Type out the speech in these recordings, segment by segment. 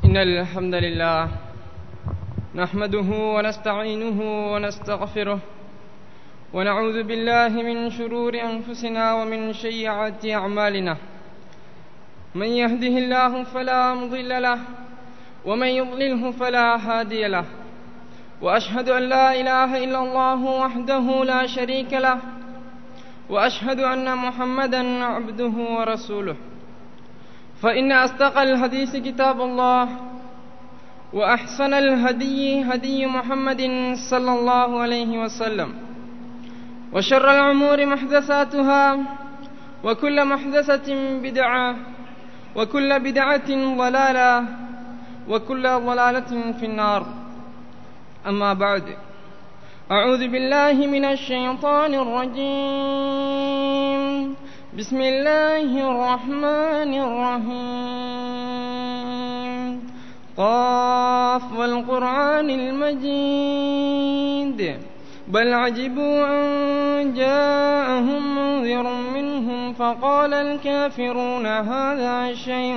إن الحمد لله نحمده ونستعينه ونستغفره ونعوذ بالله من شرور أنفسنا ومن سيئات أعمالنا من يهده الله فلا مضل له ومن يضلله فلا هادي له وأشهد أن لا إله إلا الله وحده لا شريك له وأشهد أن محمدا عبده ورسوله فإن أصدق الحديث كتاب الله وأحسن الهدي هدي محمد صلى الله عليه وسلم وشر الأمور محدثاتها وكل محدثة بدعة وكل بدعة ضلالة وكل ضلالة في النار أما بعد أعوذ بالله من الشيطان الرجيم بسم الله الرحمن الرحيم قاف والقرآن المجيد بل عجبوا أن جاءهم منذر منهم فقال الكافرون هذا شيء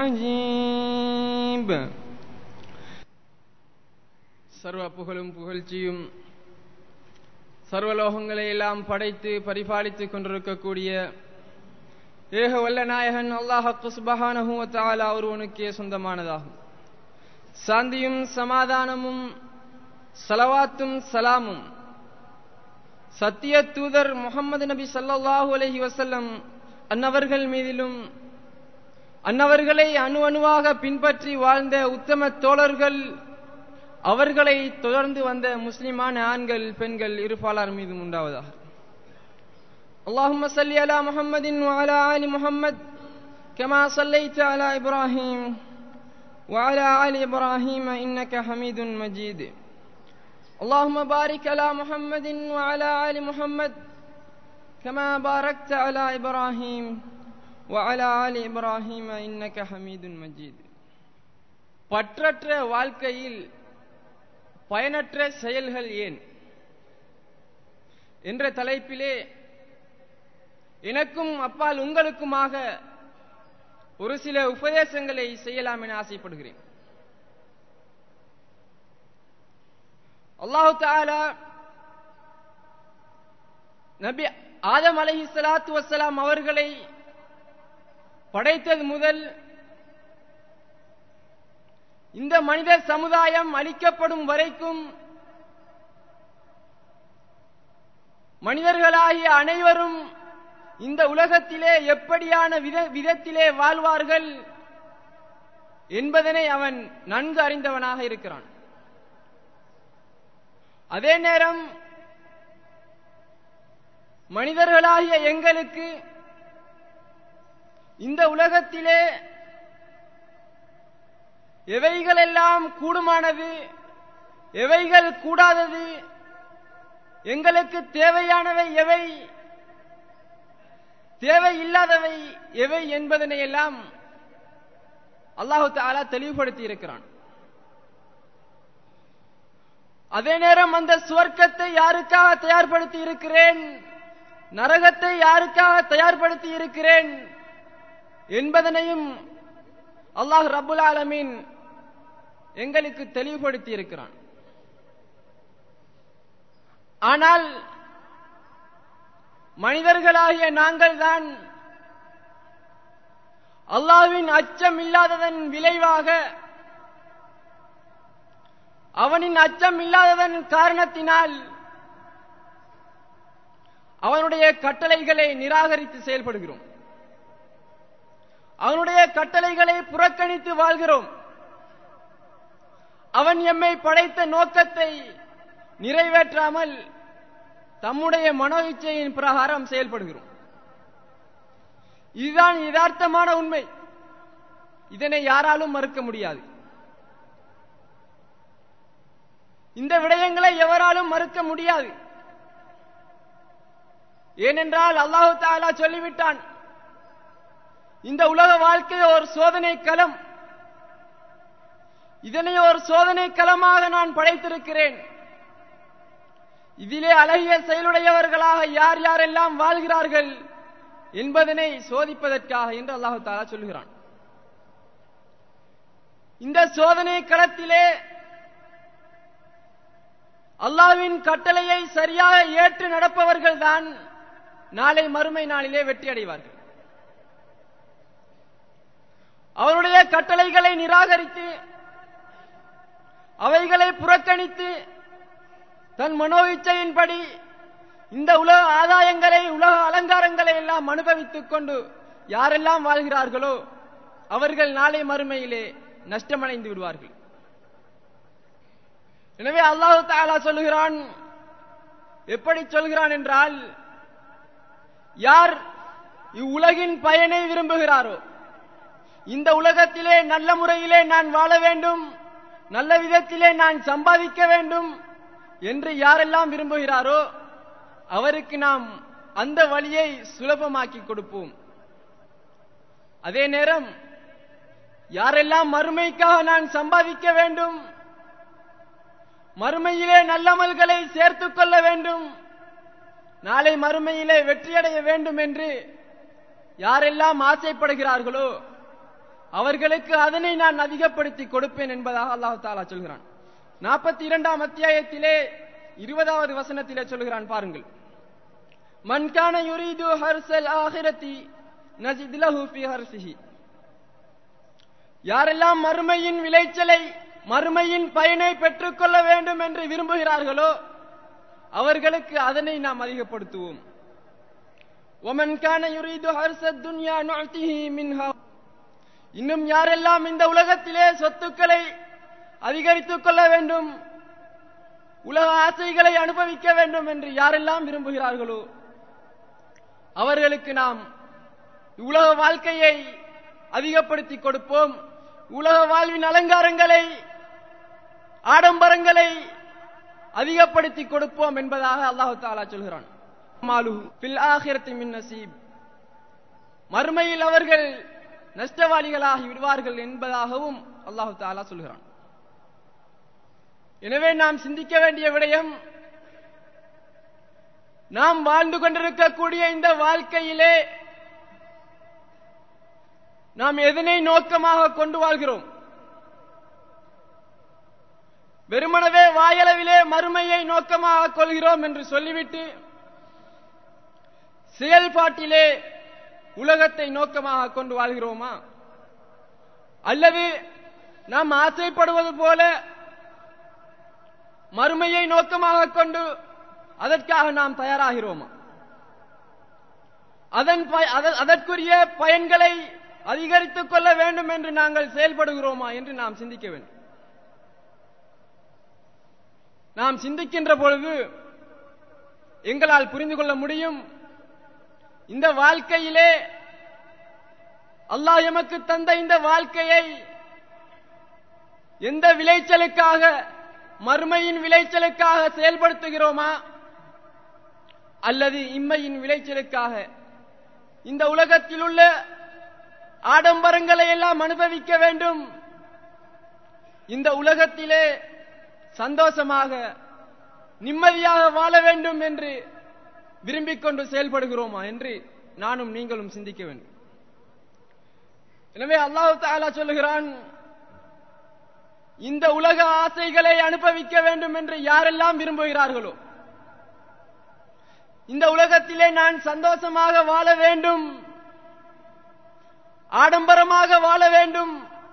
عجيب சர்வ புகழும் புகழ்ச்சியும் சர்வலோகங்களை எல்லாம் படைத்து பரிபாலித்துக் கொண்டிருக்கக்கூடிய ஏக வல்ல நாயகன் அல்லாஹு சுபஹானஹுவத்தாலா ஒருவனுக்கே சொந்தமானதாகும் சாந்தியும் சமாதானமும் சலவாத்தும் சலாமும் சத்திய தூதர் முகமது நபி சல்லாஹூ அலஹி வசல்லம் அன்னவர்கள் மீதிலும் அன்னவர்களை அணு அணுவாக பின்பற்றி வாழ்ந்த உத்தம தோழர்கள் அவர்களை தொடர்ந்து வந்த முஸ்லிமான ஆண்கள் பெண்கள் இருபாலார் மீதும் உண்டாவதாக اللهم صل على محمد وعلى آل محمد كما صليت على إبراهيم وعلى آل إبراهيم إنك حميد مجيد اللهم بارك على محمد وعلى آل محمد كما باركت على إبراهيم وعلى آل إبراهيم إنك حميد مجيد பற்றற்ற வாழ்க்கையில் பயனற்ற செயல்கள் ஏன் என்ற தலைப்பிலே எனக்கும் அப்பால் உங்களுக்குமாக ஒரு சில உபதேசங்களை செய்யலாம் என ஆசைப்படுகிறேன் அல்லாஹு தாலா நபி ஆதம் அலஹி சலாத்து வசலாம் அவர்களை படைத்தது முதல் இந்த மனித சமுதாயம் அளிக்கப்படும் வரைக்கும் மனிதர்களாகிய அனைவரும் இந்த உலகத்திலே எப்படியான வித விதத்திலே வாழ்வார்கள் என்பதனை அவன் நன்கு அறிந்தவனாக இருக்கிறான் அதே நேரம் மனிதர்களாகிய எங்களுக்கு இந்த உலகத்திலே எவைகளெல்லாம் கூடுமானது எவைகள் கூடாதது எங்களுக்கு தேவையானவை எவை தேவையில்லாதவை எவை என்பதனை எல்லாம் அல்லாஹு தாலா தெளிவுபடுத்தி இருக்கிறான் அதே நேரம் அந்த சுவர்க்கத்தை யாருக்காக தயார்படுத்தி இருக்கிறேன் நரகத்தை யாருக்காக தயார்படுத்தி இருக்கிறேன் என்பதனையும் அல்லாஹ் ரபுல் ஆலமீன் எங்களுக்கு தெளிவுபடுத்தி இருக்கிறான் ஆனால் மனிதர்களாகிய நாங்கள் தான் அல்லாவின் அச்சம் இல்லாததன் விளைவாக அவனின் அச்சம் இல்லாததன் காரணத்தினால் அவனுடைய கட்டளைகளை நிராகரித்து செயல்படுகிறோம் அவனுடைய கட்டளைகளை புறக்கணித்து வாழ்கிறோம் அவன் எம்மை படைத்த நோக்கத்தை நிறைவேற்றாமல் தம்முடைய மனோ இச்சையின் பிரகாரம் செயல்படுகிறோம் இதுதான் யதார்த்தமான உண்மை இதனை யாராலும் மறுக்க முடியாது இந்த விடயங்களை எவராலும் மறுக்க முடியாது ஏனென்றால் அல்லாஹு தாலா சொல்லிவிட்டான் இந்த உலக வாழ்க்கை ஒரு சோதனை களம் இதனை ஒரு சோதனை களமாக நான் படைத்திருக்கிறேன் இதிலே அழகிய செயலுடையவர்களாக யார் யாரெல்லாம் வாழ்கிறார்கள் என்பதனை சோதிப்பதற்காக என்று அல்லாஹு தாலா சொல்கிறான் இந்த சோதனை களத்திலே அல்லாவின் கட்டளையை சரியாக ஏற்று நடப்பவர்கள் தான் நாளை மறுமை நாளிலே வெற்றி அடைவார்கள் அவருடைய கட்டளைகளை நிராகரித்து அவைகளை புறக்கணித்து தன் மனோ இச்சையின்படி இந்த உலக ஆதாயங்களை உலக அலங்காரங்களை எல்லாம் அனுபவித்துக் கொண்டு யாரெல்லாம் வாழ்கிறார்களோ அவர்கள் நாளை மறுமையிலே நஷ்டமடைந்து விடுவார்கள் எனவே அல்லாஹு தாலா சொல்லுகிறான் எப்படி சொல்கிறான் என்றால் யார் இவ்வுலகின் பயனை விரும்புகிறாரோ இந்த உலகத்திலே நல்ல முறையிலே நான் வாழ வேண்டும் நல்ல விதத்திலே நான் சம்பாதிக்க வேண்டும் என்று யாரெல்லாம் விரும்புகிறாரோ அவருக்கு நாம் அந்த வழியை சுலபமாக்கி கொடுப்போம் அதே நேரம் யாரெல்லாம் மறுமைக்காக நான் சம்பாதிக்க வேண்டும் மறுமையிலே நல்லமல்களை சேர்த்துக் கொள்ள வேண்டும் நாளை மறுமையிலே வெற்றியடைய வேண்டும் என்று யாரெல்லாம் ஆசைப்படுகிறார்களோ அவர்களுக்கு அதனை நான் அதிகப்படுத்தி கொடுப்பேன் என்பதாக அல்லாஹு தாலா சொல்கிறான் நாற்பத்தி இரண்டாம் அத்தியாயத்திலே இருபதாவது வசனத்திலே சொல்கிறான் பாருங்கள் மன்கான யுரீது ஹர்சல் ஆஹிரத்தி நஜித் லஹு ஃபி ஹர்சிஹி யாரெல்லாம் மறுமையின் விளைச்சலை மறுமையின் பயனை பெற்றுக்கொள்ள வேண்டும் என்று விரும்புகிறார்களோ அவர்களுக்கு அதனை நாம் அதிகப்படுத்துவோம் ஒமன் கான யுரீது ஹர்சத் துன்யா நுஅதிஹி மின்ஹா இன்னும் யாரெல்லாம் இந்த உலகத்திலே சொத்துக்களை அதிகரித்துக் கொள்ள வேண்டும் உலக ஆசைகளை அனுபவிக்க வேண்டும் என்று யாரெல்லாம் விரும்புகிறார்களோ அவர்களுக்கு நாம் உலக வாழ்க்கையை அதிகப்படுத்தி கொடுப்போம் உலக வாழ்வின் அலங்காரங்களை ஆடம்பரங்களை அதிகப்படுத்தி கொடுப்போம் என்பதாக அல்லாஹு தாலா சொல்கிறான் மாலு ஃபில் ஆகிரத்தி மின் நசீப் மறுமையில் அவர்கள் நஷ்டவாளிகளாகி விடுவார்கள் என்பதாகவும் அல்லாஹு தாலா சொல்கிறான் எனவே நாம் சிந்திக்க வேண்டிய விடயம் நாம் வாழ்ந்து கொண்டிருக்கக்கூடிய இந்த வாழ்க்கையிலே நாம் எதனை நோக்கமாக கொண்டு வாழ்கிறோம் வெறுமனவே வாயளவிலே மறுமையை நோக்கமாக கொள்கிறோம் என்று சொல்லிவிட்டு செயல்பாட்டிலே உலகத்தை நோக்கமாக கொண்டு வாழ்கிறோமா அல்லது நாம் ஆசைப்படுவது போல மறுமையை நோக்கமாக கொண்டு அதற்காக நாம் தயாராகிறோமா அதன் அதற்குரிய பயன்களை அதிகரித்துக் கொள்ள வேண்டும் என்று நாங்கள் செயல்படுகிறோமா என்று நாம் சிந்திக்க வேண்டும் நாம் சிந்திக்கின்ற பொழுது எங்களால் புரிந்து கொள்ள முடியும் இந்த வாழ்க்கையிலே அல்லாஹ் எமக்கு தந்த இந்த வாழ்க்கையை எந்த விளைச்சலுக்காக மறுமையின் விளைச்சலுக்காக செயல்படுத்துகிறோமா அல்லது இம்மையின் விளைச்சலுக்காக இந்த உலகத்தில் உள்ள ஆடம்பரங்களை எல்லாம் அனுபவிக்க வேண்டும் இந்த உலகத்திலே சந்தோஷமாக நிம்மதியாக வாழ வேண்டும் என்று விரும்பிக் கொண்டு செயல்படுகிறோமா என்று நானும் நீங்களும் சிந்திக்க வேண்டும் எனவே அல்லாஹு தாலா சொல்லுகிறான் இந்த உலக ஆசைகளை அனுபவிக்க வேண்டும் என்று யாரெல்லாம் விரும்புகிறார்களோ இந்த உலகத்திலே நான் சந்தோஷமாக வாழ வேண்டும் ஆடம்பரமாக வாழ வேண்டும்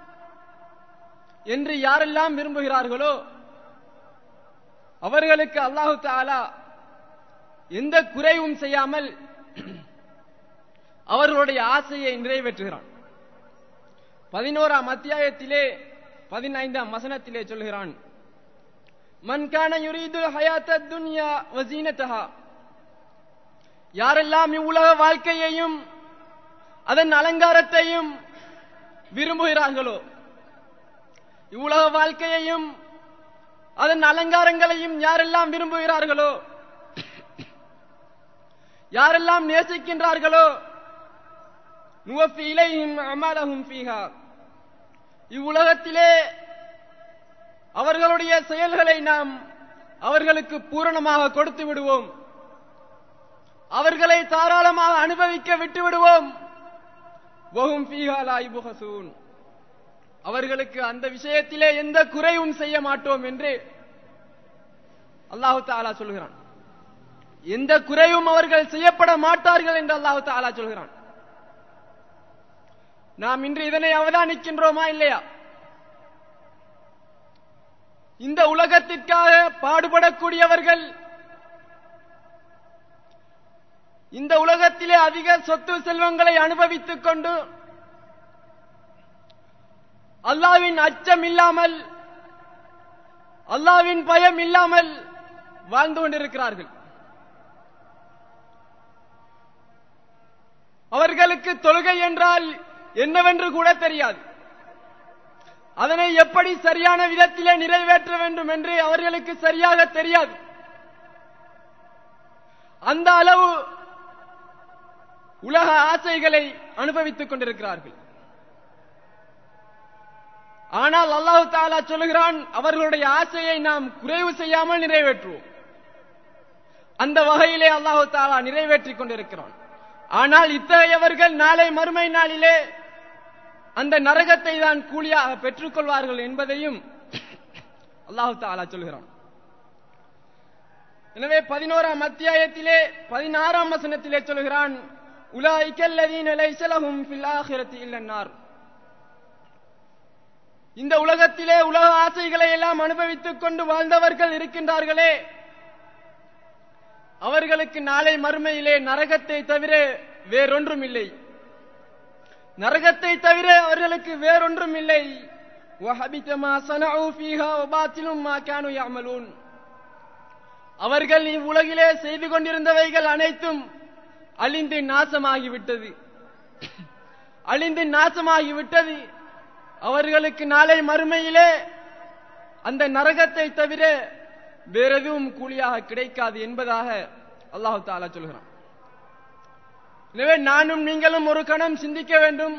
என்று யாரெல்லாம் விரும்புகிறார்களோ அவர்களுக்கு அல்லாஹு தாலா எந்த குறைவும் செய்யாமல் அவர்களுடைய ஆசையை நிறைவேற்றுகிறான் பதினோராம் அத்தியாயத்திலே பதினைந்தாம் வசனத்திலே சொல்கிறான் மன்கான யுரீது ஹயாத்த துன்யா வசீனத்தஹா யாரெல்லாம் இவ்வுலக வாழ்க்கையையும் அதன் அலங்காரத்தையும் விரும்புகிறார்களோ இவ்வுலக வாழ்க்கையையும் அதன் அலங்காரங்களையும் யாரெல்லாம் விரும்புகிறார்களோ யாரெல்லாம் நேசிக்கின்றார்களோ நுவஃபி இலைஹிம் அமலஹும் ஃபீஹா இவ்வுலகத்திலே அவர்களுடைய செயல்களை நாம் அவர்களுக்கு பூரணமாக கொடுத்து விடுவோம் அவர்களை தாராளமாக அனுபவிக்க விட்டு விடுவோம் வஹும் ஃபீஹா லா யுபஹசூன் அவர்களுக்கு அந்த விஷயத்திலே எந்த குறைவும் செய்ய மாட்டோம் என்று அல்லாஹு தாலா சொல்கிறான் எந்த குறையும் அவர்கள் செய்யப்பட மாட்டார்கள் என்று அல்லாஹு தாலா சொல்கிறான் நாம் இன்று இதனை அவதானிக்கின்றோமா இல்லையா இந்த உலகத்திற்காக பாடுபடக்கூடியவர்கள் இந்த உலகத்திலே அதிக சொத்து செல்வங்களை அனுபவித்துக் கொண்டு அல்லாவின் அச்சம் இல்லாமல் அல்லாவின் பயம் இல்லாமல் வாழ்ந்து கொண்டிருக்கிறார்கள் அவர்களுக்கு தொழுகை என்றால் என்னவென்று கூட தெரியாது அதனை எப்படி சரியான விதத்திலே நிறைவேற்ற வேண்டும் என்று அவர்களுக்கு சரியாக தெரியாது அந்த அளவு உலக ஆசைகளை அனுபவித்துக் கொண்டிருக்கிறார்கள் ஆனால் அல்லாஹு தாலா சொல்லுகிறான் அவர்களுடைய ஆசையை நாம் குறைவு செய்யாமல் நிறைவேற்றுவோம் அந்த வகையிலே அல்லாஹு தாலா நிறைவேற்றிக் கொண்டிருக்கிறான் ஆனால் இத்தகையவர்கள் நாளை மறுமை நாளிலே அந்த நரகத்தை தான் கூலியாக பெற்றுக்கொள்வார்கள் என்பதையும் அல்லாஹு தாலா சொல்கிறான் எனவே பதினோராம் அத்தியாயத்திலே பதினாறாம் வசனத்திலே சொல்கிறான் உலாய்கல்லதீன லைஸலஹும் ஃபில் ஆখিরাতি இல்லன்னார் இந்த உலகத்திலே உலக ஆசைகளை எல்லாம் அனுபவித்துக் கொண்டு வாழ்ந்தவர்கள் இருக்கின்றார்களே அவர்களுக்கு நாளை மறுமையிலே நரகத்தை தவிர வேறொன்றும் இல்லை நரகத்தை தவிர அவர்களுக்கு வேறொன்றும் இல்லை அவர்கள் இவ்வுலகிலே செய்து கொண்டிருந்தவைகள் அனைத்தும் அழிந்து நாசமாகிவிட்டது அழிந்து நாசமாகிவிட்டது அவர்களுக்கு நாளை மறுமையிலே அந்த நரகத்தை தவிர வேறெதுவும் கூலியாக கிடைக்காது என்பதாக அல்லாஹு தாலா சொல்கிறான் எனவே நானும் நீங்களும் ஒரு கணம் சிந்திக்க வேண்டும்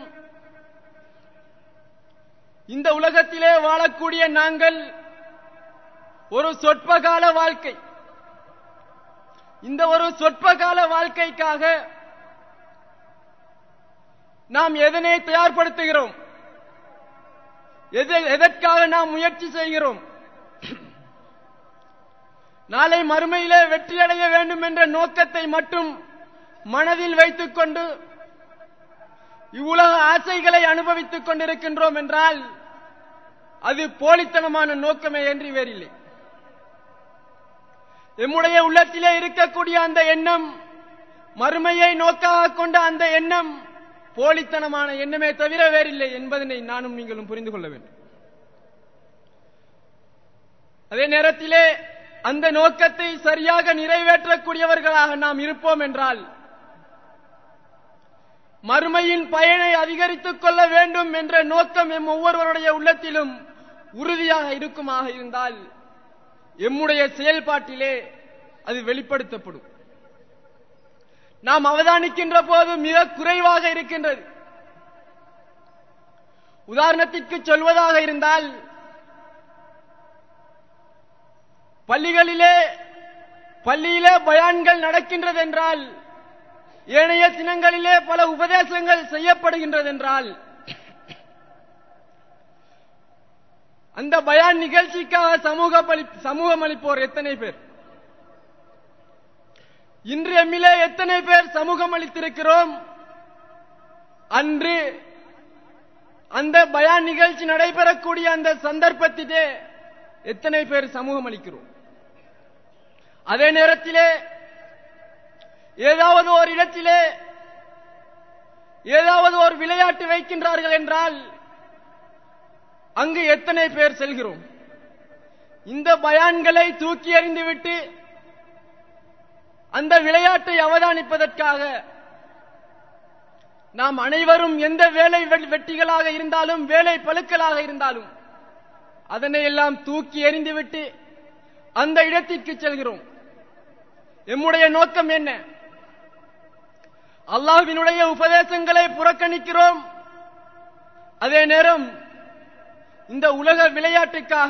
இந்த உலகத்திலே வாழக்கூடிய நாங்கள் ஒரு சொற்பகால வாழ்க்கை இந்த ஒரு சொற்பகால வாழ்க்கைக்காக நாம் எதனை தயார்படுத்துகிறோம் எதற்காக நாம் முயற்சி செய்கிறோம் நாளை மறுமையிலே வெற்றியடைய வேண்டும் என்ற நோக்கத்தை மட்டும் மனதில் வைத்துக் கொண்டு இவ்வுலக ஆசைகளை அனுபவித்துக் கொண்டிருக்கின்றோம் என்றால் அது போலித்தனமான நோக்கமே என்று வேறில்லை எம்முடைய உள்ளத்திலே இருக்கக்கூடிய அந்த எண்ணம் மறுமையை நோக்காக கொண்ட அந்த எண்ணம் போலித்தனமான எண்ணமே தவிர வேறில்லை என்பதனை நானும் நீங்களும் புரிந்து கொள்ள வேண்டும் அதே நேரத்திலே அந்த நோக்கத்தை சரியாக நிறைவேற்றக்கூடியவர்களாக நாம் இருப்போம் என்றால் மறுமையின் பயனை அதிகரித்துக் கொள்ள வேண்டும் என்ற நோக்கம் எம் ஒவ்வொருவருடைய உள்ளத்திலும் உறுதியாக இருக்குமாக இருந்தால் எம்முடைய செயல்பாட்டிலே அது வெளிப்படுத்தப்படும் நாம் அவதானிக்கின்ற போது மிக குறைவாக இருக்கின்றது உதாரணத்திற்கு சொல்வதாக இருந்தால் பள்ளிகளிலே பள்ளியிலே பயான்கள் நடக்கின்றது என்றால் ஏனைய தினங்களிலே பல உபதேசங்கள் செய்யப்படுகின்றது என்றால் அந்த பயான் நிகழ்ச்சிக்காக சமூக சமூகம் அளிப்போர் எத்தனை பேர் இன்று எம்மிலே எத்தனை பேர் சமூகம் அளித்திருக்கிறோம் அன்று அந்த பயான் நிகழ்ச்சி நடைபெறக்கூடிய அந்த சந்தர்ப்பத்திலே எத்தனை பேர் சமூகம் அளிக்கிறோம் அதே நேரத்திலே ஏதாவது ஒரு இடத்திலே ஏதாவது ஒரு விளையாட்டு வைக்கின்றார்கள் என்றால் அங்கு எத்தனை பேர் செல்கிறோம் இந்த பயான்களை தூக்கி எறிந்துவிட்டு அந்த விளையாட்டை அவதானிப்பதற்காக நாம் அனைவரும் எந்த வேலை வெட்டிகளாக இருந்தாலும் வேலை பழுக்களாக இருந்தாலும் அதனை எல்லாம் தூக்கி எறிந்துவிட்டு அந்த இடத்திற்கு செல்கிறோம் எம்முடைய நோக்கம் என்ன அல்லாஹ்வினுடைய உபதேசங்களை புறக்கணிக்கிறோம் அதே நேரம் இந்த உலக விளையாட்டுக்காக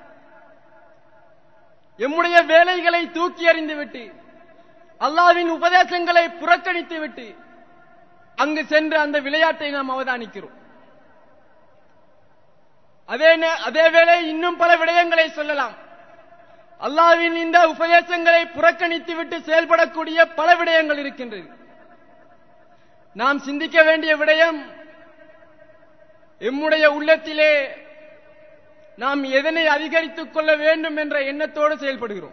எம்முடைய வேலைகளை தூக்கி எறிந்துவிட்டு அல்லாவின் உபதேசங்களை புறக்கணித்து விட்டு அங்கு சென்று அந்த விளையாட்டை நாம் அவதானிக்கிறோம் அதே நே- அதே வேளை இன்னும் பல விடயங்களை சொல்லலாம் அல்லாஹ்வின் இந்த உபதேசங்களை புறக்கணித்துவிட்டு செயல்படக்கூடிய பல விடயங்கள் இருக்கின்றது நாம் சிந்திக்க வேண்டிய விடயம் எம்முடைய உள்ளத்திலே நாம் எதனை அதிகரித்துக் கொள்ள வேண்டும் என்ற எண்ணத்தோடு செயல்படுகிறோம்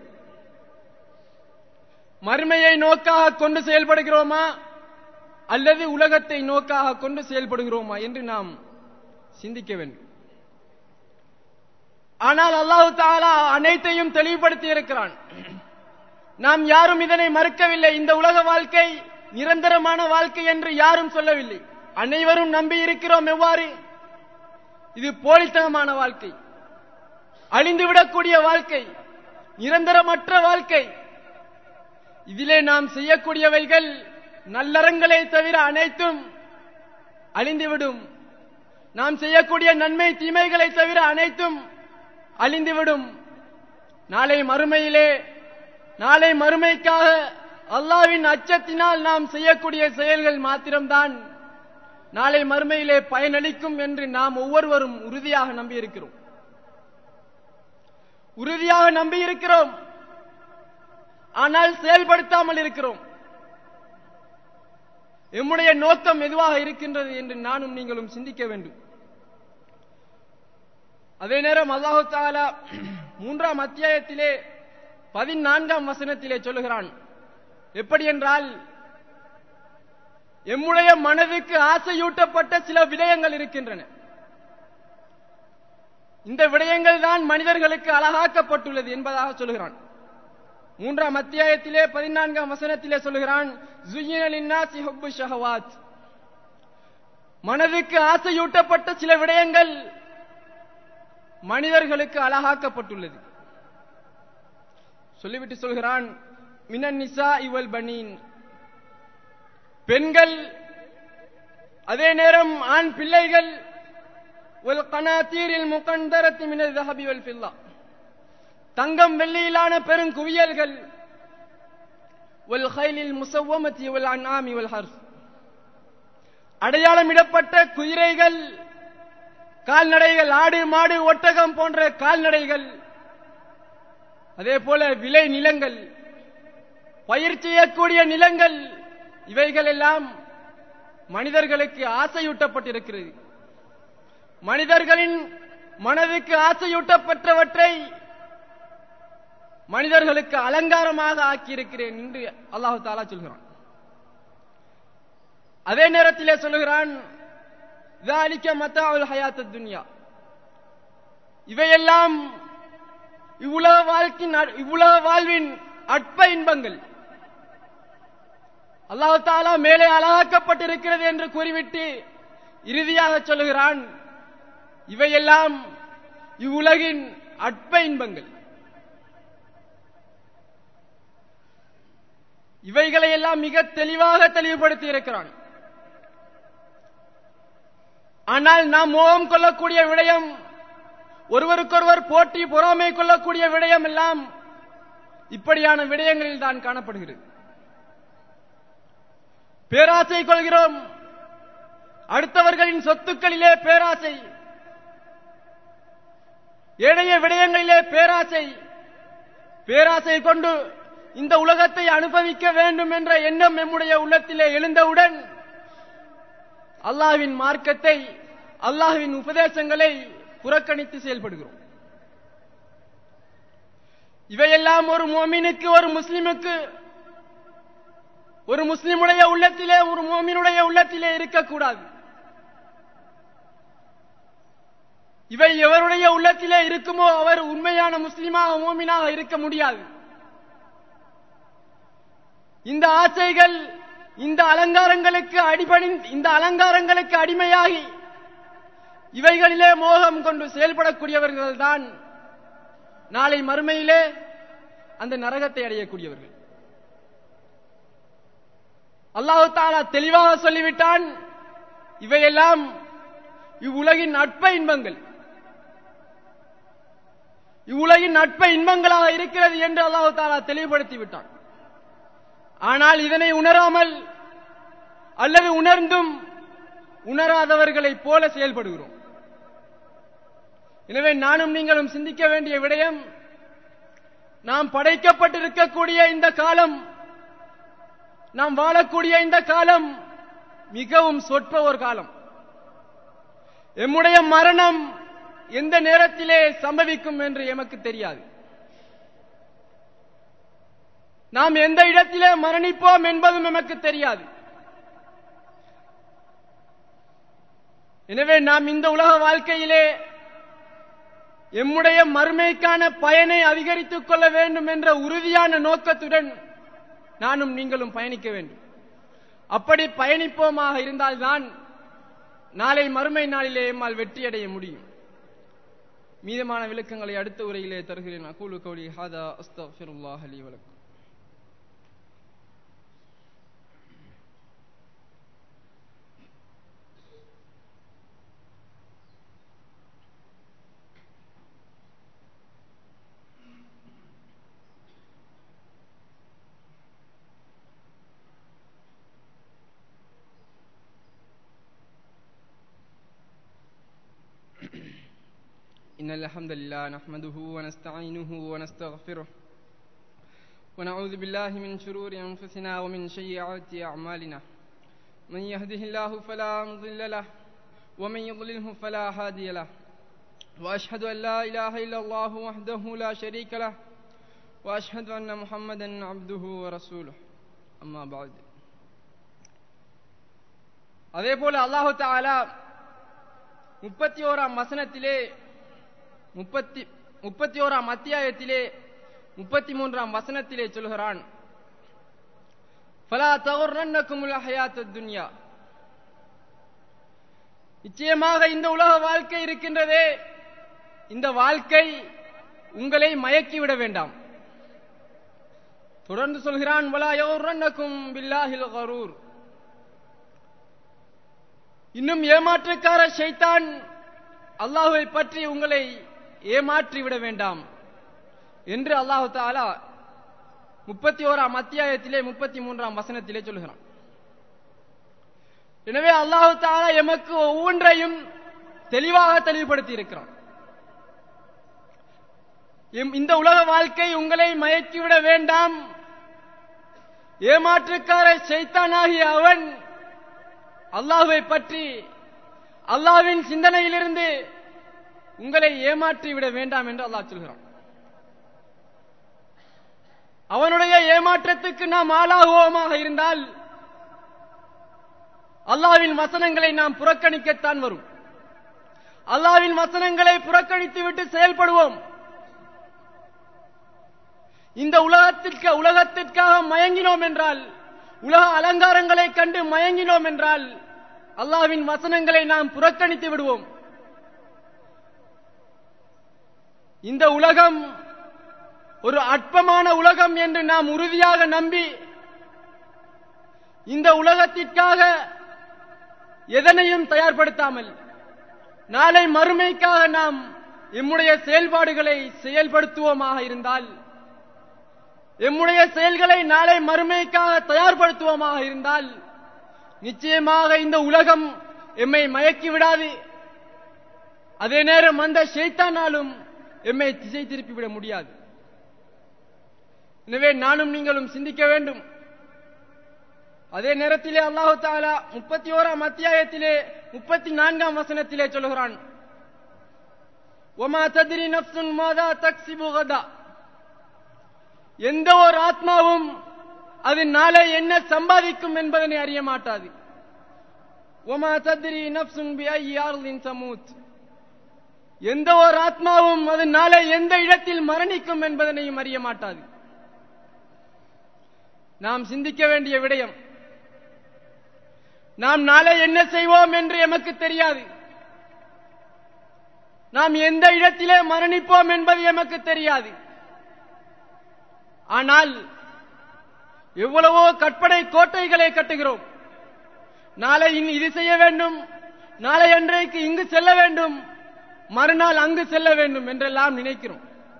மறுமையை நோக்காக கொண்டு செயல்படுகிறோமா அல்லது உலகத்தை நோக்காக கொண்டு செயல்படுகிறோமா என்று நாம் சிந்திக்க வேண்டும் ஆனால் அல்லாஹு தாலா அனைத்தையும் தெளிவுபடுத்தி இருக்கிறான் நாம் யாரும் இதனை மறுக்கவில்லை இந்த உலக வாழ்க்கை நிரந்தரமான வாழ்க்கை என்று யாரும் சொல்லவில்லை அனைவரும் நம்பி இருக்கிறோம் எவ்வாறு இது போலித்தனமான வாழ்க்கை அழிந்துவிடக்கூடிய வாழ்க்கை நிரந்தரமற்ற வாழ்க்கை இதிலே நாம் செய்யக்கூடியவைகள் நல்லறங்களை தவிர அனைத்தும் அழிந்துவிடும் நாம் செய்யக்கூடிய நன்மை தீமைகளை தவிர அனைத்தும் அழிந்துவிடும் நாளை மறுமையிலே நாளை மறுமைக்காக அல்லாவின் அச்சத்தினால் நாம் செய்யக்கூடிய செயல்கள் மாத்திரம்தான் நாளை மறுமையிலே பயனளிக்கும் என்று நாம் ஒவ்வொருவரும் உறுதியாக நம்பியிருக்கிறோம் உறுதியாக நம்பியிருக்கிறோம் ஆனால் செயல்படுத்தாமல் இருக்கிறோம் எம்முடைய நோக்கம் எதுவாக இருக்கின்றது என்று நானும் நீங்களும் சிந்திக்க வேண்டும் அதே நேரம் அல்லாஹு தாலா மூன்றாம் அத்தியாயத்திலே பதினான்காம் வசனத்திலே சொல்லுகிறான் எப்படி என்றால் எம்முடைய மனதுக்கு ஆசையூட்டப்பட்ட சில விடயங்கள் இருக்கின்றன இந்த விடயங்கள் தான் மனிதர்களுக்கு அழகாக்கப்பட்டுள்ளது என்பதாக சொல்லுகிறான் மூன்றாம் அத்தியாயத்திலே பதினான்காம் வசனத்திலே சொல்லுகிறான் "زُيِّنَ لِلنَّاسِ حُبُّ الشَّهَوَاتِ." மனதுக்கு ஆசையூட்டப்பட்ட சில விடயங்கள் மனிதர்களுக்கு அழகாக்கப்பட்டுள்ளது சொல்லிவிட்டு சொல்கிறான் மினன் நிசா இவல் பனீன் பெண்கள் அதே நேரம் ஆண் பிள்ளைகள் ஒரு கனாத்தீரில் முகந்தரத்தி மினல் தஹபி வல் ஃபில்லா தங்கம் வெள்ளியிலான பெருங்குவியல்கள் வல் ஹைலில் முசவ்வமத்தி வல் அன்ஆமி வல் ஹர்ஸ் அடையாளமிடப்பட்ட குதிரைகள் கால்நடைகள் ஆடு மாடு ஒட்டகம் போன்ற கால்நடைகள் அதே போல விளை நிலங்கள் பயிர் செய்யக்கூடிய நிலங்கள் இவைகள் எல்லாம் மனிதர்களுக்கு ஆசையூட்டப்பட்டிருக்கிறது மனிதர்களின் மனதுக்கு ஆசையூட்டப்பட்டவற்றை மனிதர்களுக்கு அலங்காரமாக ஆக்கியிருக்கிறேன் என்று அல்லாஹு தாலா சொல்கிறான் அதே நேரத்திலே சொல்லுகிறான் ذَلِكَ مَتَاعُ الْحَيَاةِ الدُّنْيَا இவையெல்லாம் இவ்வுலக வாழ்க்கின் இவ்வுலக வாழ்வின் அற்ப இன்பங்கள் அல்லாஹ் தாலா மேலே அழகாக்கப்பட்டிருக்கிறது என்று கூறிவிட்டு இறுதியாக சொல்லுகிறான் இவையெல்லாம் இவ்வுலகின் அற்ப இன்பங்கள் இவைகளை எல்லாம் மிக தெளிவாக தெளிவுபடுத்தி இருக்கிறான் ஆனால் நாம் மோகம் கொள்ளக்கூடிய விடயம் ஒருவருக்கொருவர் போட்டி பொறாமை கொள்ளக்கூடிய விடயம் எல்லாம் இப்படியான விடயங்களில் தான் காணப்படுகிறது பேராசை கொள்கிறோம் அடுத்தவர்களின் சொத்துக்களிலே பேராசை ஏனைய விடயங்களிலே பேராசை பேராசை கொண்டு இந்த உலகத்தை அனுபவிக்க வேண்டும் என்ற எண்ணம் நம்முடைய உள்ளத்திலே எழுந்தவுடன் அல்லாஹ்வின் மார்க்கத்தை அல்லாஹ்வின் உபதேசங்களை புறக்கணித்து செயல்படுகிறோம் இவையெல்லாம் ஒரு மோமினுக்கு ஒரு முஸ்லிமுக்கு ஒரு முஸ்லிமுடைய உள்ளத்திலே ஒரு மோமினுடைய உள்ளத்திலே இருக்கக்கூடாது இவை எவருடைய உள்ளத்திலே இருக்குமோ அவர் உண்மையான முஸ்லிமாக மோமினாக இருக்க முடியாது இந்த ஆசைகள் இந்த அலங்காரங்களுக்கு அடிபணி இந்த அலங்காரங்களுக்கு அடிமையாகி இவைகளிலே மோகம் கொண்டு செயல்படக்கூடியவர்கள் தான் நாளை மறுமையிலே அந்த நரகத்தை அடையக்கூடியவர்கள் அல்லாஹு தாலா தெளிவாக சொல்லிவிட்டான் இவையெல்லாம் இவ்வுலகின் நட்ப இன்பங்கள் இவ்வுலகின் நட்ப இன்பங்களாக இருக்கிறது என்று அல்லாஹு தாலா தெளிவுபடுத்தி விட்டான் ஆனால் இதனை உணராமல் அல்லது உணர்ந்தும் உணராதவர்களைப் போல செயல்படுகிறோம் எனவே நானும் நீங்களும் சிந்திக்க வேண்டிய விடயம் நாம் படைக்கப்பட்டிருக்கக்கூடிய இந்த காலம் நாம் வாழக்கூடிய இந்த காலம் மிகவும் சொற்ப ஒரு காலம் எம்முடைய மரணம் எந்த நேரத்திலே சம்பவிக்கும் என்று எமக்கு தெரியாது நாம் எந்த இடத்திலே மரணிப்போம் என்பதும் எமக்கு தெரியாது எனவே நாம் இந்த உலக வாழ்க்கையிலே எம்முடைய மறுமைக்கான பயனை அதிகரித்துக் கொள்ள வேண்டும் என்ற உறுதியான நோக்கத்துடன் நானும் நீங்களும் பயணிக்க வேண்டும் அப்படி பயணிப்போமாக இருந்தால்தான் நாளை மறுமை நாளிலே எம்மால் வெற்றியடைய முடியும் மீதமான விளக்கங்களை அடுத்த உரையிலே தருகிறேன் அகூலு கௌலி ஹாதா அஸ்தஃபிருல்லாஹ் அலி வலக்கும் إن الحمد لله نحمده ونستعينه ونستغفره ونعوذ بالله من شرور أنفسنا ومن سيئات أعمالنا من يهده الله فلا مضل له ومن يضلله فلا هادي له وأشهد أن لا إله إلا الله وحده لا شريك له وأشهد أن محمدا عبده ورسوله أما بعد அதே போல அல்லாஹு தாலா முப்பத்தி ஓராம் வசனத்திலே முப்பத்தி முப்பத்தி ஓராம் அத்தியாயத்திலே முப்பத்தி மூன்றாம் வசனத்திலே சொல்கிறான் ஃபலா தகுர்னக்குமுல் ஹயாத் துன்யா நிச்சயமாக இந்த உலக வாழ்க்கை இருக்கின்றதே இந்த வாழ்க்கை உங்களை மயக்கிவிட வேண்டாம் தொடர்ந்து சொல்கிறான் வலா யகுர்னக்கும் பில்லாஹில் கரூர் இன்னும் ஏமாற்றுக்கார ஷைத்தான் அல்லாஹுவை பற்றி உங்களை ஏமாற்றி விட வேண்டாம் என்று அல்லாஹு தாலா முப்பத்தி ஓராம் அத்தியாயத்திலே முப்பத்தி மூன்றாம் வசனத்திலே சொல்கிறான் எனவே அல்லாஹு தாலா எமக்கு ஒவ்வொன்றையும் தெளிவாக தெளிவுபடுத்தி இருக்கிறான் இந்த உலக வாழ்க்கை உங்களை மயக்கிவிட வேண்டாம் ஏமாற்றுக்கார செய்தானாகிய அவன் அல்லாஹுவை பற்றி அல்லாவின் சிந்தனையிலிருந்து உங்களை ஏமாற்றி விட வேண்டாம் என்று அல்லாஹ் சொல்கிறான் அவனுடைய ஏமாற்றத்துக்கு நாம் ஆளாகுவோமாக இருந்தால் அல்லாவின் வசனங்களை நாம் புறக்கணிக்கத்தான் வரும் அல்லாவின் வசனங்களை புறக்கணித்து விட்டு செயல்படுவோம் இந்த உலகத்திற்கு உலகத்திற்காக மயங்கினோம் என்றால் உலக அலங்காரங்களை கண்டு மயங்கினோம் என்றால் அல்லாவின் வசனங்களை நாம் புறக்கணித்து விடுவோம் இந்த உலகம் ஒரு அற்பமான உலகம் என்று நாம் உறுதியாக நம்பி இந்த உலகத்திற்காக எதனையும் தயார்படுத்தாமல் நாளை மறுமைக்காக நாம் எம்முடைய செயல்பாடுகளை செயல்படுத்துவோமாக இருந்தால் எம்முடைய செயல்களை நாளை மறுமைக்காக தயார்படுத்துவோமாக இருந்தால் நிச்சயமாக இந்த உலகம் எம்மை மயக்கி விடாது அதே நேரம் அந்த ஷைத்தானாலும் எம்மை திசை திருப்பிவிட முடியாது எனவே நானும் நீங்களும் சிந்திக்க வேண்டும் அதே நேரத்திலே அல்லாஹு தாலா முப்பத்தி ஓராம் அத்தியாயத்திலே முப்பத்தி நான்காம் வசனத்திலே சொல்கிறான் ஒமா ததிரி நப்சுன் மாதா தக்சிபு கதா எந்த ஒரு ஆத்மாவும் அது நாளை என்ன சம்பாதிக்கும் என்பதனை அறிய மாட்டாது ஒமா தத்ரி நப்சுன் பி ஐயார்லின் சமூத் எந்த ஒரு ஆத்மாவும் அது நாளை எந்த இடத்தில் மரணிக்கும் என்பதனையும் அறிய மாட்டாது நாம் சிந்திக்க வேண்டிய விடயம் நாம் நாளை என்ன செய்வோம் என்று எமக்கு தெரியாது நாம் எந்த இடத்திலே மரணிப்போம் என்பது எமக்கு தெரியாது ஆனால் எவ்வளவோ கற்பனை கோட்டைகளை கட்டுகிறோம் நாளை இனி இது செய்ய வேண்டும் நாளை அன்றைக்கு இங்கு செல்ல வேண்டும் மறுநாள் அங்கு செல்ல வேண்டும் என்றெல்லாம் நினைக்கிறோம்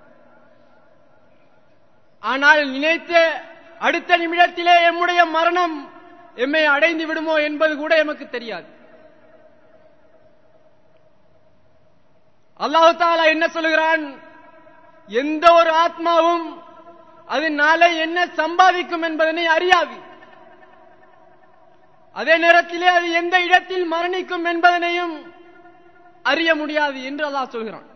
ஆனால் நினைத்த அடுத்த நிமிடத்திலே எம்முடைய மரணம் எம்மை அடைந்து விடுமோ என்பது கூட எமக்கு தெரியாது அல்லாஹு தாலா என்ன சொல்லுகிறான் எந்த ஒரு ஆத்மாவும் அது நாளை என்ன சம்பாதிக்கும் என்பதனை அறியாது அதே நேரத்திலே அது எந்த இடத்தில் மரணிக்கும் என்பதனையும் அறிய முடியாது என்று அல்லாஹ் சொல்கிறான்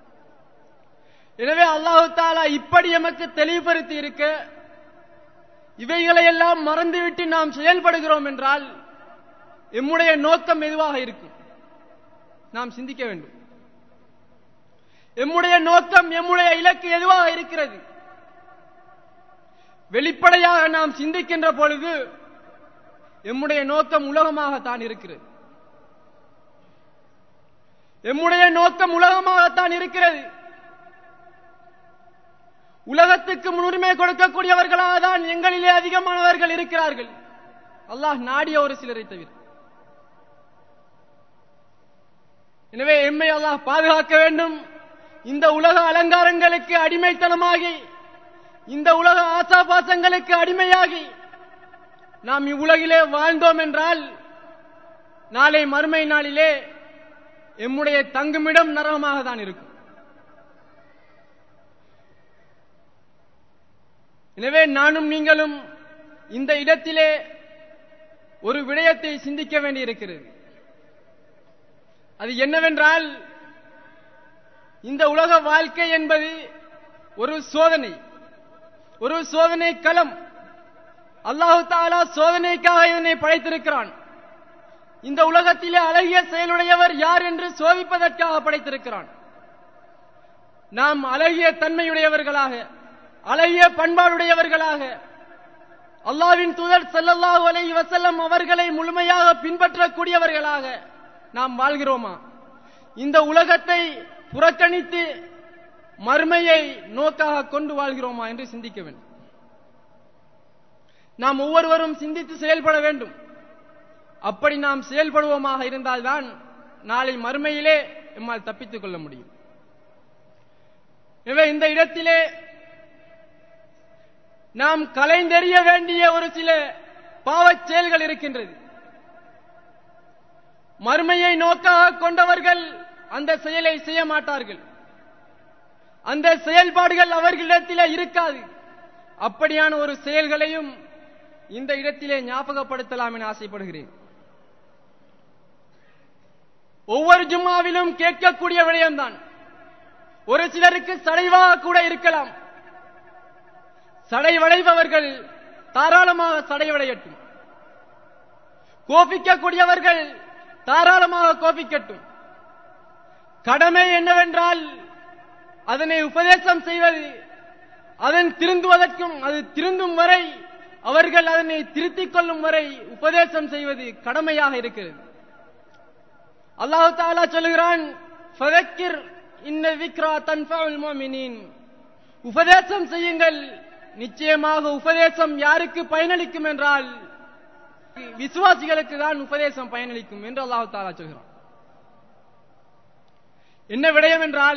எனவே அல்லாஹு தாலா இப்படி எமக்கு தெளிவுபடுத்தி இருக்க இவைகளை எல்லாம் மறந்துவிட்டு நாம் செயல்படுகிறோம் என்றால் எம்முடைய நோக்கம் எதுவாக இருக்கும் நாம் சிந்திக்க வேண்டும் எம்முடைய நோக்கம் எம்முடைய இலக்கு எதுவாக இருக்கிறது வெளிப்படையாக நாம் சிந்திக்கின்ற பொழுது எம்முடைய நோக்கம் உலகமாகத்தான் இருக்கிறது எம்முடைய நோக்கம் உலகமாகத்தான் இருக்கிறது உலகத்துக்கு முன்னுரிமை கொடுக்கக்கூடியவர்களாக தான் எங்களிலே அதிகமானவர்கள் இருக்கிறார்கள் அல்லாஹ் நாடிய ஒரு சிலரை தவிர எனவே எம்மை அல்லாஹ் பாதுகாக்க வேண்டும் இந்த உலக அலங்காரங்களுக்கு அடிமைத்தனமாகி இந்த உலக ஆசாபாசங்களுக்கு அடிமையாகி நாம் இவ்வுலகிலே வாழ்ந்தோம் என்றால் நாளை மறுமை நாளிலே எம்முடைய தங்குமிடம் நரகமாக தான் இருக்கும் எனவே நானும் நீங்களும் இந்த இடத்திலே ஒரு விடயத்தை சிந்திக்க வேண்டியிருக்கிறது அது என்னவென்றால் இந்த உலக வாழ்க்கை என்பது ஒரு சோதனை ஒரு சோதனை களம் அல்லாஹு தாலா சோதனைக்காக இதனை படைத்திருக்கிறான் இந்த உலகத்திலே அழகிய செயலுடையவர் யார் என்று சோதிப்பதற்காக படைத்திருக்கிறான் நாம் அழகிய தன்மையுடையவர்களாக அழகிய பண்பாடுடையவர்களாக அல்லாவின் தூதர் ஸல்லல்லாஹு அலைஹி வஸல்லம் அவர்களை முழுமையாக பின்பற்றக்கூடியவர்களாக நாம் வாழ்கிறோமா இந்த உலகத்தை புறக்கணித்து மறுமையை நோக்காக கொண்டு வாழ்கிறோமா என்று சிந்திக்க வேண்டும் நாம் ஒவ்வொருவரும் சிந்தித்து செயல்பட வேண்டும் அப்படி நாம் செயல்படுவோமாக இருந்தால்தான் நாளை மறுமையிலே எம்மால் தப்பித்துக் கொள்ள முடியும் எனவே இந்த இடத்திலே நாம் கலைந்தெறிய வேண்டிய ஒரு சில பாவச் செயல்கள் இருக்கின்றது மறுமையை நோக்காக கொண்டவர்கள் அந்த செயலை செய்ய மாட்டார்கள் அந்த செயல்பாடுகள் அவர்களிடத்திலே இருக்காது அப்படியான ஒரு செயல்களையும் இந்த இடத்திலே ஞாபகப்படுத்தலாம் என ஆசைப்படுகிறேன் ஒவ்வொரு ஜும்மாவிலும் கேட்கக்கூடிய விடயம்தான் ஒரு சிலருக்கு சடைவாக கூட இருக்கலாம் சடைவடைபவர்கள் தாராளமாக சடைவடையட்டும் கோபிக்கக்கூடியவர்கள் தாராளமாக கோபிக்கட்டும் கடமை என்னவென்றால் அதனை உபதேசம் செய்வது அதன் திருந்துவதற்கும் அது திருந்தும் வரை அவர்கள் அதனை திருத்திக் கொள்ளும் வரை உபதேசம் செய்வது கடமையாக இருக்கிறது அல்லாஹு தாலா சொல்லுகிறான் ஃபதக்கிர் இன்ன விக்ரா தன்ஃபவுல் முஃமினீன் உபதேசம் செய்யுங்கள் நிச்சயமாக உபதேசம் யாருக்கு பயனளிக்கும் என்றால் விசுவாசிகளுக்கு தான் உபதேசம் பயனளிக்கும் என்று அல்லாஹு தாலா சொல்கிறான் என்ன விடயம் என்றால்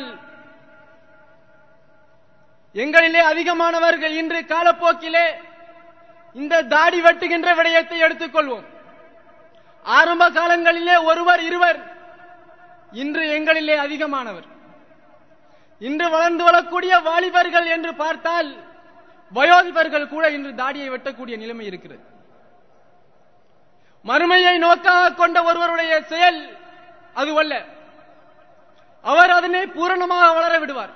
எங்களிலே அதிகமானவர்கள் இன்று காலப்போக்கிலே இந்த தாடி வெட்டுகின்ற விடயத்தை எடுத்துக்கொள்வோம் ஆரம்ப காலங்களிலே ஒருவர் இருவர் இன்று எங்களிலே அதிகமானவர் இன்று வளர்ந்து வரக்கூடிய வாலிபர்கள் என்று பார்த்தால் வயோதிபர்கள் கூட இன்று தாடியை வெட்டக்கூடிய நிலைமை இருக்கிறது மறுமையை நோக்காக கொண்ட ஒருவருடைய செயல் அதுவல்ல அவர் அதனை பூரணமாக வளர விடுவார்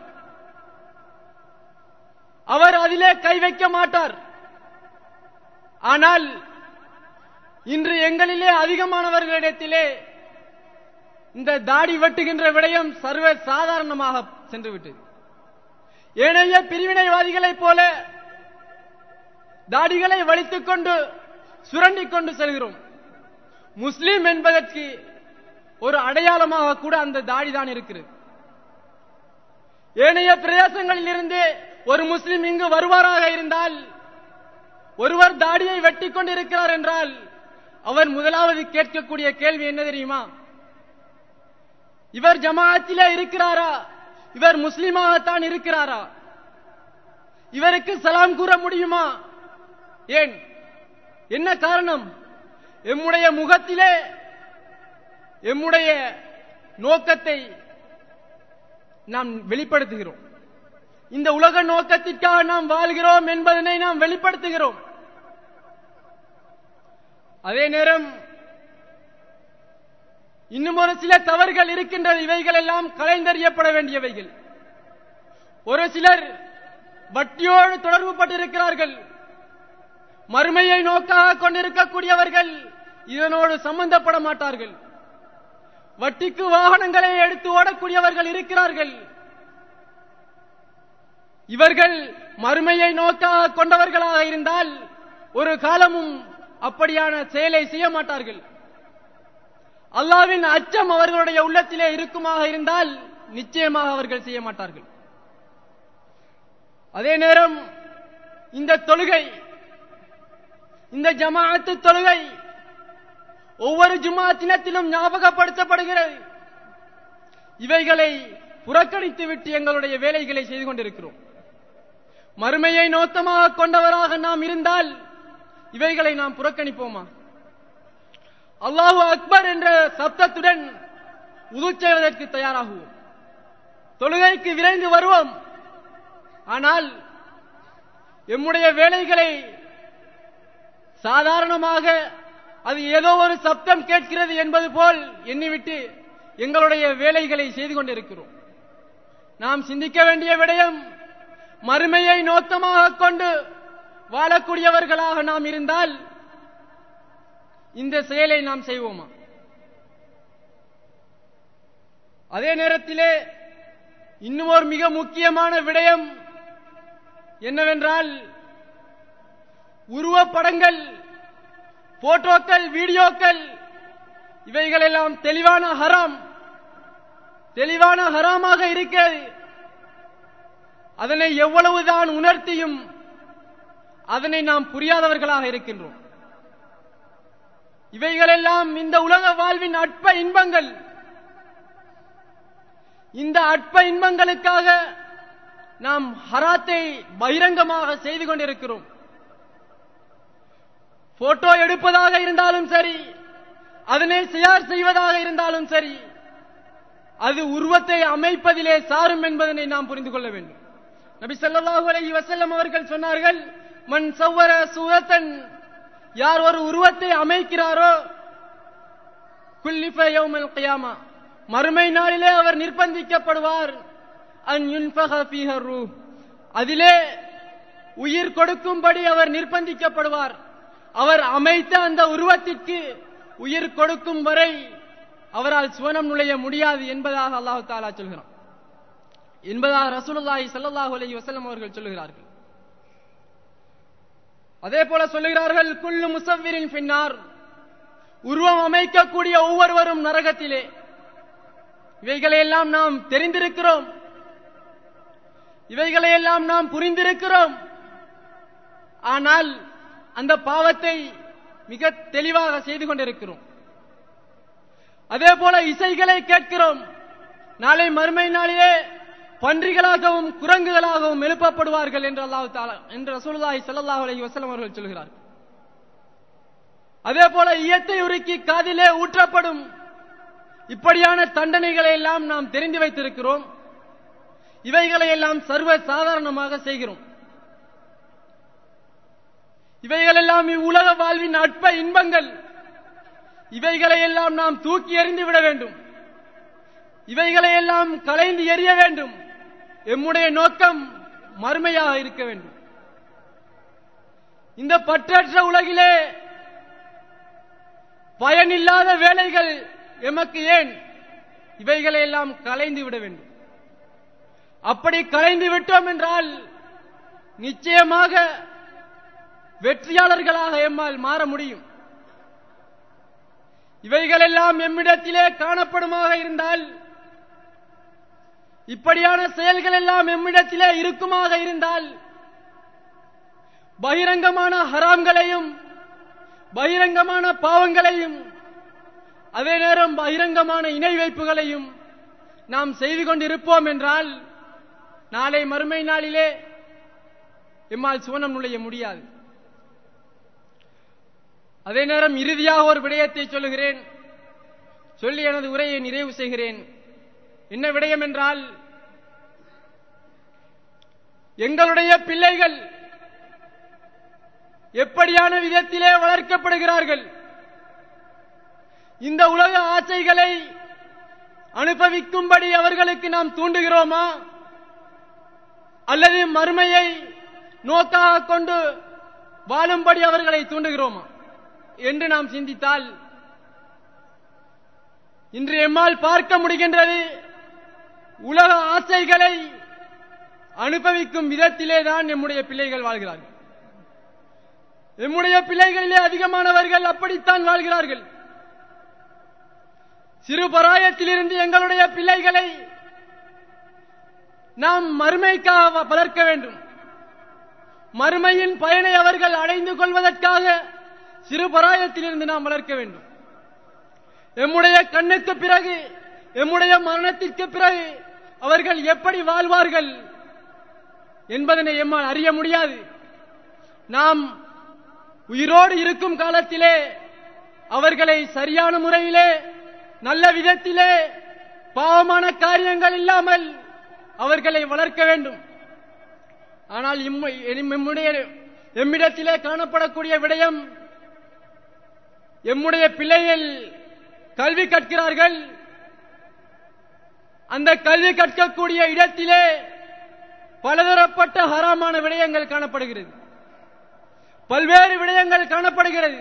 அவர் அதிலே கை வைக்க மாட்டார் ஆனால் இன்று எங்களிலே அதிகமானவர்களிடத்திலே இந்த தாடி வெட்டுகின்ற விடயம் சர்வ சாதாரணமாக சென்று விட்டது ஏனைய பிரிவினைவாதிகளைப் போல தாடிகளை வலித்துக் கொண்டு சுரண்டிக் கொண்டு செல்கிறோம் முஸ்லிம் என்பதற்கு ஒரு அடையாளமாக கூட அந்த தாடிதான் இருக்கிறது ஏனைய பிரதேசங்களில் இருந்து ஒரு முஸ்லிம் இங்கு வருவாராக இருந்தால் ஒருவர் தாடியை வெட்டி கொண்டிருக்கிறார் என்றால் அவர் முதலாவது கேட்கக்கூடிய கேள்வி என்ன தெரியுமா இவர் ஜமாஅத்திலே இருக்கிறாரா இவர் முஸ்லிமாகத்தான் இருக்கிறாரா இவருக்கு சலாம் கூற முடியுமா ஏன் என்ன காரணம் எம்முடைய முகத்திலே எம்முடைய நோக்கத்தை நாம் வெளிப்படுத்துகிறோம் இந்த உலக நோக்கத்திற்காக நாம் வாழ்கிறோம் என்பதனை நாம் வெளிப்படுத்துகிறோம் அதே நேரம் இன்னும் ஒரு சில தவறுகள் இருக்கின்றது இவைகள் எல்லாம் கலைந்தறியப்பட வேண்டியவைகள் ஒரு சிலர் வட்டியோடு தொடர்பு பட்டிருக்கிறார்கள் மறுமையை நோக்காக கொண்டிருக்கக்கூடியவர்கள் இதனோடு சம்பந்தப்பட மாட்டார்கள் வட்டிக்கு வாகனங்களை எடுத்து ஓடக்கூடியவர்கள் இருக்கிறார்கள் இவர்கள் மறுமையை நோக்காக கொண்டவர்களாக இருந்தால் ஒரு காலமும் அப்படியான செயலை செய்ய மாட்டார்கள் அல்லாவின் அச்சம் அவர்களுடைய உள்ளத்திலே இருக்குமாக இருந்தால் நிச்சயமாக அவர்கள் செய்ய மாட்டார்கள் அதே நேரம் இந்த தொழுகை இந்த ஜமாஅத்து தொழுகை ஒவ்வொரு ஜுமா தினத்திலும் ஞாபகப்படுத்தப்படுகிறது இவைகளை புறக்கணித்து விட்டு எங்களுடைய வேலைகளை செய்து கொண்டிருக்கிறோம் மறுமையை நோக்கமாக கொண்டவராக நாம் இருந்தால் இவைகளை நாம் புறக்கணிப்போமா அல்லாஹு அக்பர் என்ற சப்தத்துடன் உது செய்வதற்கு தயாராகுவோம் தொழுகைக்கு விரைந்து வருவோம் ஆனால் எம்முடைய வேலைகளை சாதாரணமாக அது ஏதோ ஒரு சப்தம் கேட்கிறது என்பது போல் எண்ணிவிட்டு எங்களுடைய வேலைகளை செய்து கொண்டிருக்கிறோம் நாம் சிந்திக்க வேண்டிய விடயம் மறுமையை நோக்கமாக கொண்டு வாழக்கூடியவர்களாக நாம் இருந்தால் இந்த செயலை நாம் செய்வோமா அதே நேரத்திலே இன்னும் ஒரு மிக முக்கியமான விடயம் என்னவென்றால் உருவப்படங்கள் போட்டோக்கள் வீடியோக்கள் இவைகளெல்லாம் தெளிவான ஹராம் தெளிவான ஹராமாக இருக்கிறது அதனை எவ்வளவுதான் உணர்த்தியும் அதனை நாம் புரியாதவர்களாக இருக்கின்றோம் இவைகளெல்லாம் இந்த உலக வாழ்வின் அற்ப இன்பங்கள் இந்த அற்ப இன்பங்களுக்காக நாம் ஹராத்தை பகிரங்கமாக செய்து கொண்டிருக்கிறோம் போட்டோ எடுப்பதாக இருந்தாலும் சரி அதனை ஷேர் செய்வதாக இருந்தாலும் சரி அது உருவத்தை அமைப்பதிலே சாரும் என்பதனை நாம் புரிந்து கொள்ள வேண்டும் நபி ஸல்லல்லாஹு அலைஹி வஸல்லம் அவர்கள் சொன்னார்கள் மன் சவ்வர சூரத்தன் யார் ஒரு உருவத்தை அமைக்கிறாரோ குல்லிஃப யௌமல் கியாமா மறுமை நாளிலே அவர் நிர்பந்திக்கப்படுவார் அன் யுன்ஃபக ஃபீஹ ரூஹ் அதிலே உயிர் கொடுக்கும்படி அவர் நிர்பந்திக்கப்படுவார் அவர் அமைத்த அந்த உருவத்திற்கு உயிர் கொடுக்கும் வரை அவரால் சுவனம் நுழைய முடியாது என்பதாக அல்லாஹு தாலா சொல்கிறான் என்பதாக ரசூலுல்லாஹி ஸல்லல்லாஹு அலைஹி வஸல்லம் அவர்கள் சொல்லுகிறார்கள் அதே போல சொல்லுகிறார்கள் குல்லு முசவ்விரின் பின்னார் உருவம் அமைக்கக்கூடிய ஒவ்வொருவரும் நரகத்திலே இவைகளையெல்லாம் நாம் தெரிந்திருக்கிறோம் இவைகளையெல்லாம் நாம் புரிந்திருக்கிறோம் ஆனால் அந்த பாவத்தை மிக தெளிவாக செய்து கொண்டிருக்கிறோம் அதே போல இசைகளை கேட்கிறோம் நாளை மறுமை நாளிலே பன்றிகளாகவும் குரங்குகளாகவும் எழுப்பப்படுவார்கள் என்று அல்லாஹ் தாலா என்று ரசூலுல்லாஹி ஸல்லல்லாஹு அலைஹி வஸல்லம் அவர்கள் சொல்கிறார்கள் அதே போல ஈயத்தை உருக்கி காதிலே ஊற்றப்படும் இப்படியான தண்டனைகளை எல்லாம் நாம் தெரிந்து வைத்திருக்கிறோம் இவைகளை எல்லாம் சர்வ சாதாரணமாக செய்கிறோம் இவைகளெல்லாம் இவ்வுலக வாழ்வின் அற்ப இன்பங்கள் இவைகளை எல்லாம் நாம் தூக்கி எறிந்து விட வேண்டும் இவைகளை எல்லாம் களைந்து எறிய வேண்டும் எம்முடைய நோக்கம் மறுமையாக இருக்க வேண்டும் இந்த பற்றற்ற உலகிலே பயனில்லாத வேலைகள் எமக்கு ஏன் இவைகளை எல்லாம் களைந்து விட வேண்டும் அப்படி களைந்து விட்டோம் என்றால் நிச்சயமாக வெற்றியாளர்களாக எம்மால் மாற முடியும் இவைகளெல்லாம் எம்மிடத்திலே காணப்படுமாக இருந்தால் இப்படியான செயல்கள் எல்லாம் எம்மிடத்திலே இருக்குமாக இருந்தால் பகிரங்கமான ஹராம்களையும் பகிரங்கமான பாவங்களையும் அதே நேரம் பகிரங்கமான இணை வைப்புகளையும் நாம் செய்து கொண்டிருப்போம் என்றால் நாளை மறுமை நாளிலே எம்மால் சுவனம் நுழைய முடியாது அதே நேரம் இறுதியாக ஒரு விடயத்தை சொல்லுகிறேன் சொல்லி எனது உரையை நிறைவு செய்கிறேன் என்ன விடயம் என்றால் எங்களுடைய பிள்ளைகள் எப்படியான விதத்திலே வளர்க்கப்படுகிறார்கள் இந்த உலக ஆசைகளை அனுபவிக்கும்படி அவர்களுக்கு நாம் தூண்டுகிறோமா அல்லது மறுமையை நோக்காக கொண்டு வாழும்படி அவர்களை தூண்டுகிறோமா என்று நாம் சிந்தித்தால் இன்று எம்மால் பார்க்க முடிகின்றது உலக ஆசைகளை அனுபவிக்கும் விதத்திலே தான் நம்முடைய பிள்ளைகள் வாழ்கிறார்கள் நம்முடைய பிள்ளைகளிலே அதிகமானவர்கள் அப்படித்தான் வாழ்கிறார்கள் சிறு பராயத்திலிருந்து எங்களுடைய பிள்ளைகளை நாம் மறுமைக்காக வளர்க்க வேண்டும் மறுமையின் பயனை அவர்கள் அடைந்து கொள்வதற்காக சிறு பராயத்திலிருந்து நாம் வளர்க்க வேண்டும் எம்முடைய கண்ணுக்கு பிறகு எம்முடைய மரணத்திற்கு பிறகு அவர்கள் எப்படி வாழ்வார்கள் என்பதனை எம்மால் அறிய முடியாது நாம் உயிரோடு இருக்கும் காலத்திலே அவர்களை சரியான முறையிலே நல்ல விதத்திலே பாவமான காரியங்கள் இல்லாமல் அவர்களை வளர்க்க வேண்டும் ஆனால் இம்மை- எம்முடைய எம்மிடத்திலே காணப்படக்கூடிய விடயம் எம்முடைய பிள்ளைகள் கல்வி கற்கிறார்கள் அந்த கல்வி கற்கக்கூடிய இடத்திலே பலதரப்பட்ட ஹராமான விடயங்கள் காணப்படுகிறது பல்வேறு விடயங்கள் காணப்படுகிறது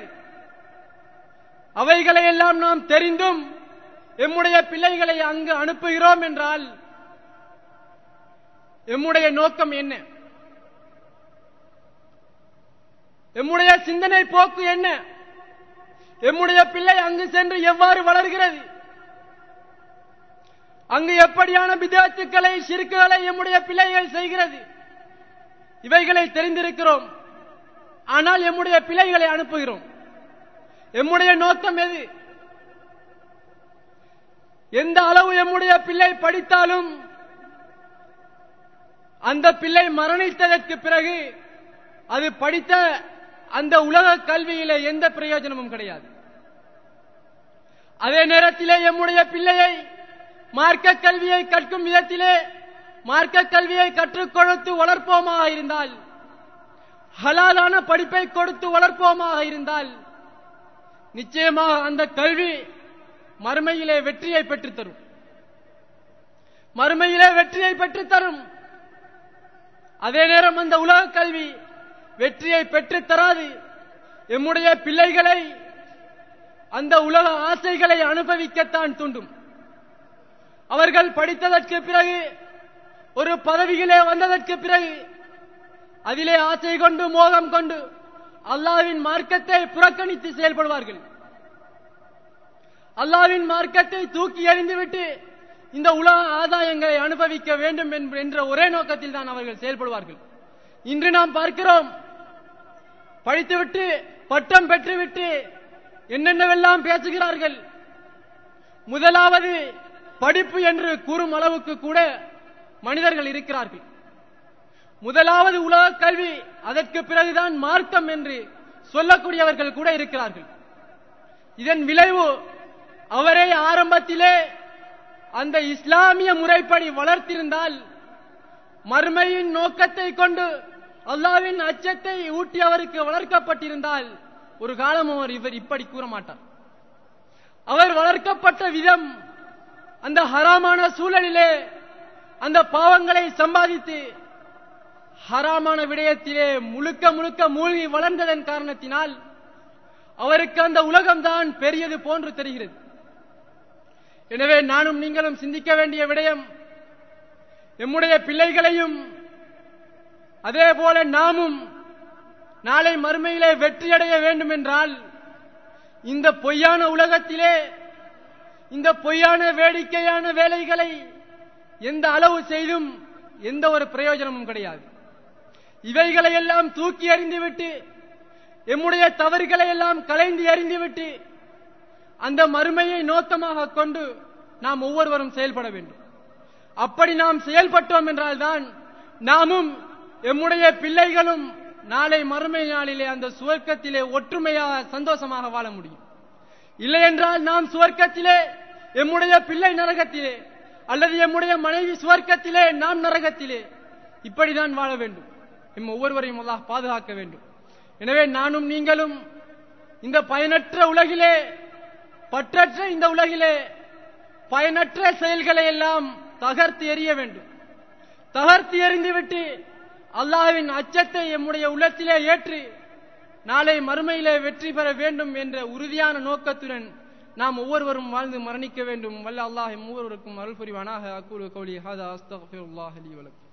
அவைகளை எல்லாம் நாம் தெரிந்தும் எம்முடைய பிள்ளைகளை அங்கு அனுப்புகிறோம் என்றால் எம்முடைய நோக்கம் என்ன எம்முடைய சிந்தனை போக்கு என்ன எம்முடைய பிள்ளை அங்கு சென்று எவ்வாறு வளர்கிறது அங்கு எப்படியான விதத்துக்களை சிறுக்குகளை எம்முடைய பிள்ளைகள் செய்கிறது இவைகளை தெரிந்திருக்கிறோம் ஆனால் எம்முடைய பிள்ளைகளை அனுப்புகிறோம் எம்முடைய நோக்கம் எது எந்த அளவு எம்முடைய பிள்ளை படித்தாலும் அந்த பிள்ளை மரணித்ததற்கு பிறகு அது படித்த அந்த உலக கல்வியில எந்த பிரயோஜனமும் கிடையாது அதே நேரத்திலே எம்முடைய பிள்ளையை மார்க்க கல்வியை கற்கும் விதத்திலே மார்க்க கல்வியை கற்றுக் கொடுத்து வளர்ப்போமாக இருந்தால் ஹலாலான படிப்பை கொடுத்து வளர்ப்போமாக இருந்தால் நிச்சயமாக அந்த கல்வி மறுமையிலே வெற்றியை பெற்றுத் தரும் மறுமையிலே வெற்றியை பெற்றுத் தரும் அதே நேரம் அந்த உலக கல்வி வெற்றியை பெற்றுத் தராது எம்முடைய பிள்ளைகளை அந்த உலக ஆசைகளை அனுபவிக்கத்தான் தூண்டும் அவர்கள் படித்ததற்கு பிறகு ஒரு பதவியிலே வந்ததற்கு பிறகு அதிலே ஆசை கொண்டு மோகம் கொண்டு அல்லாவின் மார்க்கத்தை புறக்கணித்து செயல்படுவார்கள் அல்லாவின் மார்க்கத்தை தூக்கி எறிந்துவிட்டு இந்த உலக ஆதாயங்களை அனுபவிக்க வேண்டும் என்ப- என்ற ஒரே நோக்கத்தில் தான் அவர்கள் செயல்படுவார்கள் இன்று நாம் பார்க்கிறோம் படித்துவிட்டு பட்டம் பெற்றுவிட்டு என்னென்னவெல்லாம் பேசுகிறார்கள் முதலாவது படிப்பு என்று கூறும் அளவுக்கு கூட மனிதர்கள் இருக்கிறார்கள் முதலாவது உலக கல்வி அதற்கு பிறகுதான் மார்க்கம் என்று சொல்லக்கூடியவர்கள் கூட இருக்கிறார்கள் இதன் விளைவு அவரை ஆரம்பத்திலே அந்த இஸ்லாமிய முறைப்படி வளர்த்திருந்தால் மறுமையின் நோக்கத்தை கொண்டு அல்லாவின் அச்சத்தை ஊட்டி அவருக்கு வளர்க்கப்பட்டிருந்தால் ஒரு காலம் அவர் இவர் இப்படி கூற மாட்டார் அவர் வளர்க்கப்பட்ட விதம் அந்த ஹராமான சூழலிலே அந்த பாவங்களை சம்பாதித்து ஹராமான விடயத்திலே முழுக்க முழுக்க மூழ்கி வளர்ந்ததன் காரணத்தினால் அவருக்கு அந்த உலகம்தான் பெரியது போன்று தெரிகிறது எனவே நானும் நீங்களும் சிந்திக்க வேண்டிய விடயம் எம்முடைய பிள்ளைகளையும் அதே போல நாமும் நாளை மறுமையிலே வெற்றியடைய வேண்டும் என்றால் இந்த பொய்யான உலகத்திலே இந்த பொய்யான வேடிக்கையான வேலைகளை எந்த அளவு செய்தும் எந்த ஒரு பிரயோஜனமும் கிடையாது இவைகளை எல்லாம் தூக்கி எறிந்துவிட்டு எம்முடைய தவறுகளை எல்லாம் களைந்து எறிந்துவிட்டு அந்த மறுமையை நோக்கமாக கொண்டு நாம் ஒவ்வொருவரும் செயல்பட வேண்டும் அப்படி நாம் செயல்பட்டோம் என்றால்தான் நாமும் எம்முடைய பிள்ளைகளும் நாளை மறுமை நாளிலே அந்த சுவர்க்கத்திலே ஒற்றுமையாக சந்தோஷமாக வாழ முடியும் இல்லை என்றால் நாம் சுவர்க்கத்திலே எம்முடைய பிள்ளை நரகத்திலே அல்லது எம்முடைய மனைவி சுவர்க்கத்திலே நாம் நரகத்திலே இப்படிதான் வாழ வேண்டும் எம் ஒவ்வொருவரையும் அல்லாஹ் பாதுகாக்க வேண்டும் எனவே நானும் நீங்களும் இந்த பயனற்ற உலகிலே பற்றற்ற இந்த உலகிலே பயனற்ற செயல்களை எல்லாம் தகர்த்து எறிய வேண்டும் தகர்த்து எறிந்துவிட்டு அல்லாஹ்வின் அச்சத்தை எம்முடைய உள்ளத்திலே ஏற்று நாளை மறுமையிலே வெற்றி பெற வேண்டும் என்ற உறுதியான நோக்கத்துடன் நாம் ஒவ்வொருவரும் வாழ்ந்து மரணிக்க வேண்டும் வல்ல அல்லாஹ் எம் ஒவ்வொருவருக்கும் அருள் புரிவானாக அக்கூறு கௌலி ஹாதா அஸ்தக்ஃபிருல்லாஹ் லி வலக்கும்